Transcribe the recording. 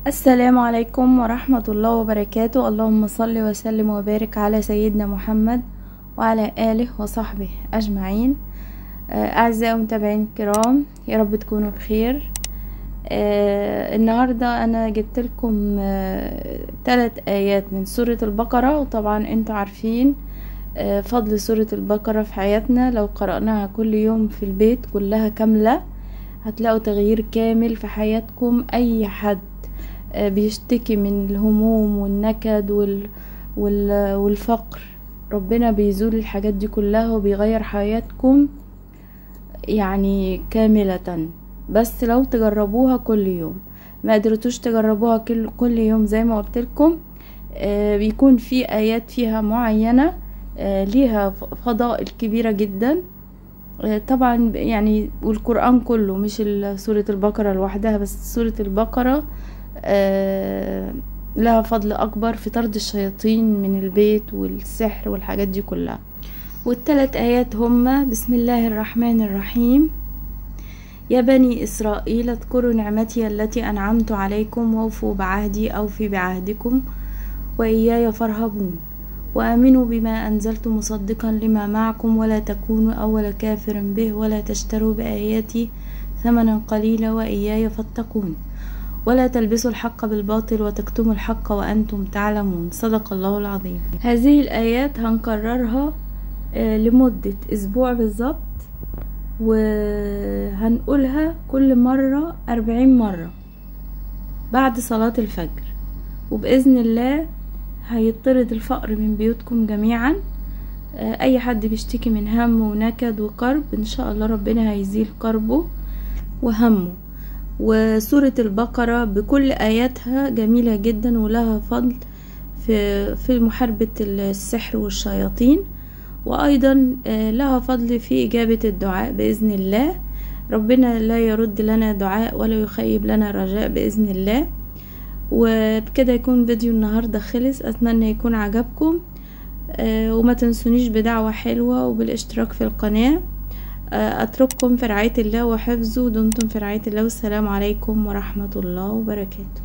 السلام عليكم ورحمة الله وبركاته اللهم صل وسلم وبارك على سيدنا محمد وعلى آله وصحبه أجمعين آه، أعزائي المتابعين الكرام يا رب تكونوا بخير آه، النهاردة أنا جبت لكم ثلاث آيات من سورة البقرة وطبعا انتوا عارفين آه، فضل سورة البقرة في حياتنا لو قرأناها كل يوم في البيت كلها كاملة هتلاقوا تغيير كامل في حياتكم أي حد آه، بيشتكي من الهموم والنكد وال... وال... والفقر ربنا بيزول الحاجات دي كلها وبيغير حياتكم يعني كاملة بس لو تجربوها كل يوم ما قدرتوش تجربوها كل, كل يوم زي ما قلت لكم آه بيكون في آيات فيها معينة آه ليها فضائل كبيرة جدا آه طبعا يعني والقرآن كله مش سورة البقرة لوحدها بس سورة البقرة آه لها فضل أكبر في طرد الشياطين من البيت والسحر والحاجات دي كلها والثلاث آيات هما بسم الله الرحمن الرحيم يا بني إسرائيل اذكروا نعمتي التي أنعمت عليكم وأوفوا بعهدي أوفي بعهدكم وإياي فارهبون وآمنوا بما أنزلت مصدقا لما معكم ولا تكونوا أول كافر به ولا تشتروا بآياتي ثمنا قليلا وإياي فاتقون ولا تلبسوا الحق بالباطل وتكتموا الحق وأنتم تعلمون صدق الله العظيم هذه الآيات هنكررها لمدة أسبوع بالظبط وهنقولها كل مرة أربعين مرة بعد صلاة الفجر وبإذن الله هيطرد الفقر من بيوتكم جميعا أي حد بيشتكي من هم ونكد وكرب إن شاء الله ربنا هيزيل كربه وهمه وسورة البقرة بكل آياتها جميلة جدا ولها فضل في, في محاربة السحر والشياطين وأيضا لها فضل في إجابة الدعاء بإذن الله ربنا لا يرد لنا دعاء ولا يخيب لنا رجاء بإذن الله وبكده يكون فيديو النهاردة خلص أتمنى يكون عجبكم وما تنسونيش بدعوة حلوة وبالاشتراك في القناة أترككم في رعاية الله وحفظه دمتم في رعاية الله والسلام عليكم ورحمة الله وبركاته